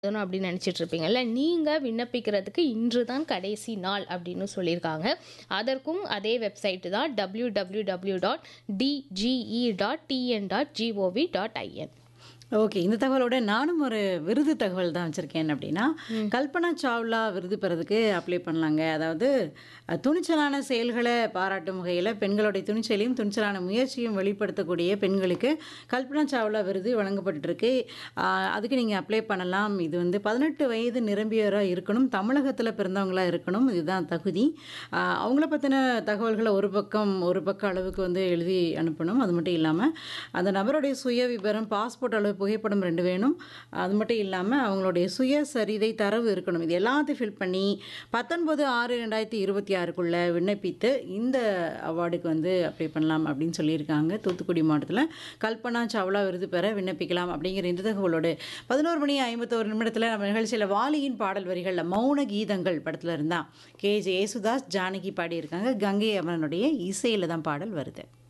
எழுதணும் அப்படின்னு நினச்சிட்டு இருப்பீங்கல்ல நீங்கள் விண்ணப்பிக்கிறதுக்கு இன்று தான் கடைசி நாள் அப்படின்னு சொல்லியிருக்காங்க அதற்கும் அதே வெப்சைட்டு தான் W W W dot DGE dot TN dot GOV dot IN okay இந்த தகவலோட நானும் ஒரு விருது தகவல் தான் வச்சுருக்கேன் அப்படின்னா கல்பனா சாவ்லா விருது பெறதுக்கு அப்ளை பண்ணலாங்க அதாவது அஹ், துணிச்சலான செயல்களை பாராட்டும் வகையில் பெண்களுடைய துணிச்சலையும் துணிச்சலான முயற்சியும் வெளிப்படுத்தக்கூடிய பெண்களுக்கு கல்பனா சாவ்லா விருது வழங்கப்பட்டிருக்கு ஆஹ், அதுக்கு நீங்கள் அப்ளை பண்ணலாம் இது வந்து பதினெட்டு வயது நிரம்பியவராக இருக்கணும் தமிழகத்தில் பிறந்தவங்களா இருக்கணும் இதுதான் தகுதி ஆஹ், அவங்கள பற்றின தகவல்களை ஒரு பக்கம் ஒரு பக்க அளவுக்கு வந்து எழுதி அனுப்பணும் அது மட்டும் இல்லாமல் அந்த நபருடைய சுய விவரம் பாஸ்போர்ட் அளவு புகைப்படம் ரெண்டு வேணும் அது மட்டும் இல்லாமல் அவங்களுடைய சுயசரிதை தரவு இருக்கணும் இது எல்லாத்தையும் ஃபில் பண்ணி பத்தொன்பது ஆறு ரெண்டாயிரத்தி இருபத்தி ஆறுக்குள்ளே விண்ணப்பித்து இந்த அவார்டுக்கு வந்து அப்ளை பண்ணலாம் அப்படின்னு சொல்லியிருக்காங்க தூத்துக்குடி மாவட்டத்தில் கல்பனா சாவ்லா விருது பெற விண்ணப்பிக்கலாம் அப்படிங்கிற இந்த தகவலோடு பதினோரு மணி ஐம்பத்தோரு நிமிடத்தில் நம்ம நிகழ்ச்சியில் வாலியின் பாடல் வரிகளில் மௌன கீதங்கள் படத்தில் இருந்தால் கே ஜே யேசுதாஸ் ஜானகி பாடியிருக்காங்க கங்கை அமரனுடைய இசையில் தான் பாடல் வருது